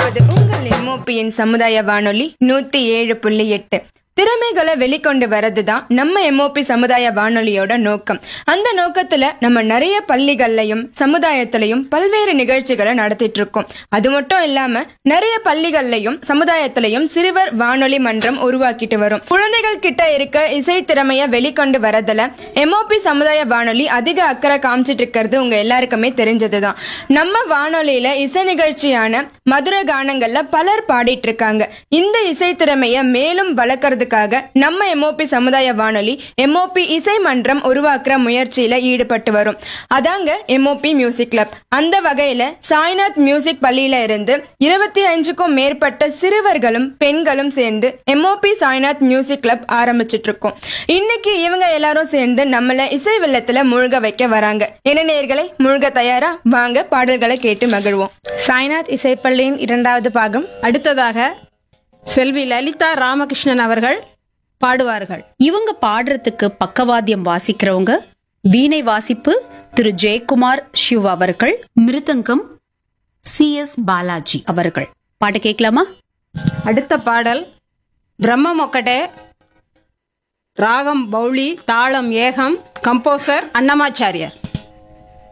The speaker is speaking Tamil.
கேட்பது உங்கள் எம்ஓபியின் சமுதாய வானொலி நூத்தி ஏழு புள்ளி எட்டு திறமைகளை வெளிக்கொண்டு வரதுதான் நம்ம எம்ஓபி சமுதாய வானொலியோட நோக்கம் அந்த நோக்கத்துல நம்ம நிறைய பள்ளிகள்லயும் சமுதாயத்திலையும் பல்வேறு நிகழ்ச்சிகளை நடத்திட்டு இருக்கோம் அது மட்டும் இல்லாம நிறைய பள்ளிகள்லயும் சமுதாயத்திலையும் சிறுவர் வானொலி மன்றம் உருவாக்கிட்டு வரும் குழந்தைகள் கிட்ட இருக்க இசை திறமைய வெளிக்கொண்டு வரதுல எம்ஓபி சமுதாய வானொலி அதிக அக்கறை காமிச்சிட்டு இருக்கிறது உங்க எல்லாருக்குமே தெரிஞ்சதுதான் நம்ம வானொலியில இசை நிகழ்ச்சியான மதுர கானங்கள்ல பலர் பாடிட்டு இருக்காங்க இந்த இசை திறமைய மேலும் வளர்க்கறதுக்காக நம்ம எம்ஓபி சமுதாய வானொலி எம்ஓபி இசை மன்றம் உருவாக்குற முயற்சியில ஈடுபட்டு வரும் அதாங்க எம்ஓபி மியூசிக் கிளப் அந்த வகையில சாய்நாத் மியூசிக் பள்ளியில இருந்து இருபத்தி அஞ்சுக்கும் மேற்பட்ட சிறுவர்களும் பெண்களும் சேர்ந்து எம்ஓபி சாய்நாத் மியூசிக் கிளப் ஆரம்பிச்சிட்டு இருக்கோம் இன்னைக்கு இவங்க எல்லாரும் சேர்ந்து நம்மள இசை வெள்ளத்துல முழுக வைக்க வராங்க என்ன நேயர்களே முழுக தயாரா வாங்க பாடல்களை கேட்டு மகிழ்வோம் சாய்நாத் இசைப்பள்ளியின் இரண்டாவது பாகம் அடுத்ததாக செல்வி லலிதா ராமகிருஷ்ணன் அவர்கள் பாடுவார்கள் இவங்க பாடுறதுக்கு பக்கவாத்தியம் வாசிக்கிறவங்க வீணை வாசிப்பு திரு ஜெயக்குமார் சிவ் அவர்கள் மிருதங்கம் சி எஸ் பாலாஜி அவர்கள் பாட்டு கேட்கலாமா அடுத்த பாடல் பிரம்ம மொக்கட்டே ராகம் பௌளி தாளம் ஏகம் கம்போசர் அன்னமாச்சாரியர்